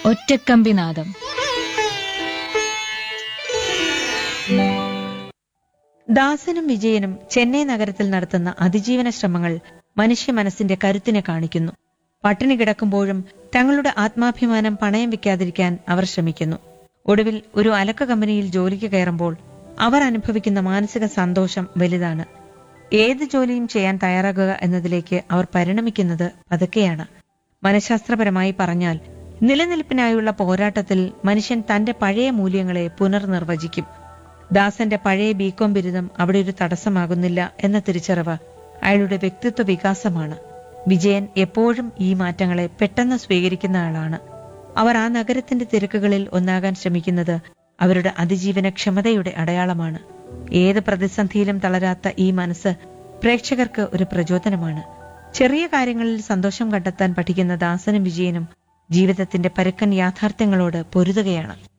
ഒറ്റക്കമ്പിനാദം ദാസനും വിജയനും ചെന്നൈ നഗരത്തിൽ നടത്തുന്ന അതിജീവന ശ്രമങ്ങൾ മനുഷ്യ മനസ്സിന്റെ കരുത്തിനെ കാണിക്കുന്നു പട്ടിണി കിടക്കുമ്പോഴും തങ്ങളുടെ ആത്മാഭിമാനം പണയം വെക്കാതിരിക്കാൻ അവർ ശ്രമിക്കുന്നു ഒടുവിൽ ഒരു അലക്ക കമ്പനിയിൽ ജോലിക്ക് കയറുമ്പോൾ അവർ അനുഭവിക്കുന്ന മാനസിക സന്തോഷം വലുതാണ് ഏത് ജോലിയും ചെയ്യാൻ തയ്യാറാകുക എന്നതിലേക്ക് അവർ പരിണമിക്കുന്നത് പതുക്കെയാണ് മനഃശാസ്ത്രപരമായി പറഞ്ഞാൽ നിലനിൽപ്പിനായുള്ള പോരാട്ടത്തിൽ മനുഷ്യൻ തന്റെ പഴയ മൂല്യങ്ങളെ പുനർനിർവചിക്കും ദാസന്റെ പഴയ ബികോം ബിരുദം അവിടെ ഒരു തടസ്സമാകുന്നില്ല എന്ന തിരിച്ചറിവ് അയാളുടെ വ്യക്തിത്വ വികാസമാണ് വിജയൻ എപ്പോഴും ഈ മാറ്റങ്ങളെ പെട്ടെന്ന് സ്വീകരിക്കുന്ന ആളാണ് അവർ ആ നഗരത്തിന്റെ തിരക്കുകളിൽ ഒന്നാകാൻ ശ്രമിക്കുന്നത് അവരുടെ അതിജീവന ക്ഷമതയുടെ അടയാളമാണ് ഏത് പ്രതിസന്ധിയിലും തളരാത്ത ഈ മനസ്സ് പ്രേക്ഷകർക്ക് ഒരു പ്രചോദനമാണ് ചെറിയ കാര്യങ്ങളിൽ സന്തോഷം കണ്ടെത്താൻ പഠിക്കുന്ന ദാസനും വിജയനും ജീവിതത്തിന്റെ പരുക്കൻ യാഥാർത്ഥ്യങ്ങളോട് പൊരുതുകയാണ്